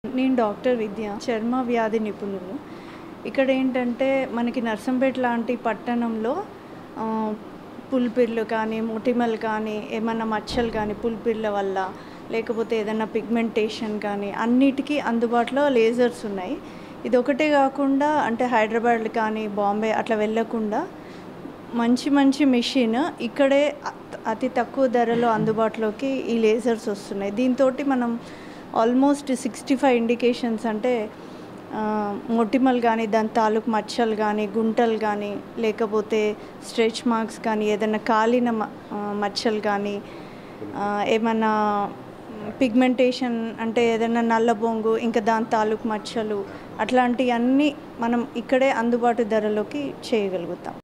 నేను డాక్టర్ విద్య చర్మ వ్యాధి నిపుణులు ఇక్కడ ఏంటంటే మనకి నర్సంపేట లాంటి పట్టణంలో ఆ, పులిపిర్లు కానీ మొటిమలు కానీ ఏమన్నా మచ్చలు కానీ పులిపిర్ల వల్ల లేకపోతే ఏదైనా పిగ్మెంటేషన్ కానీ అన్నిటికీ అందుబాటులో లేజర్స్ ఉన్నాయి ఇది ఒకటే కాకుండా అంటే హైదరాబాద్ కానీ బాంబే అట్లా వెళ్ళకుండా మంచి మంచి మెషిన్ ఇక్కడే అ- అతి తక్కువ ధరలో అందుబాటులోకి ఈ లేజర్స్ వస్తున్నాయి దీంతో మనం ఆల్మోస్ట్ సిక్స్టీ ఫైవ్ ఇండికేషన్స్ అంటే ఆ, మొటిమలు కానీ దాని తాలూకు మచ్చలు కానీ గుంటలు కానీ లేకపోతే స్ట్రెచ్ మార్క్స్ కానీ ఏదైనా కాలిన మ- ఆ, మచ్చలు కానీ ఆ, ఏమన్నా పిగ్మెంటేషన్ అంటే ఏదైనా నల్ల బొంగు ఇంకా దాని తాలూకు మచ్చలు అట్లాంటివన్నీ మనం ఇక్కడే అందుబాటు ధరలోకి చేయగలుగుతాం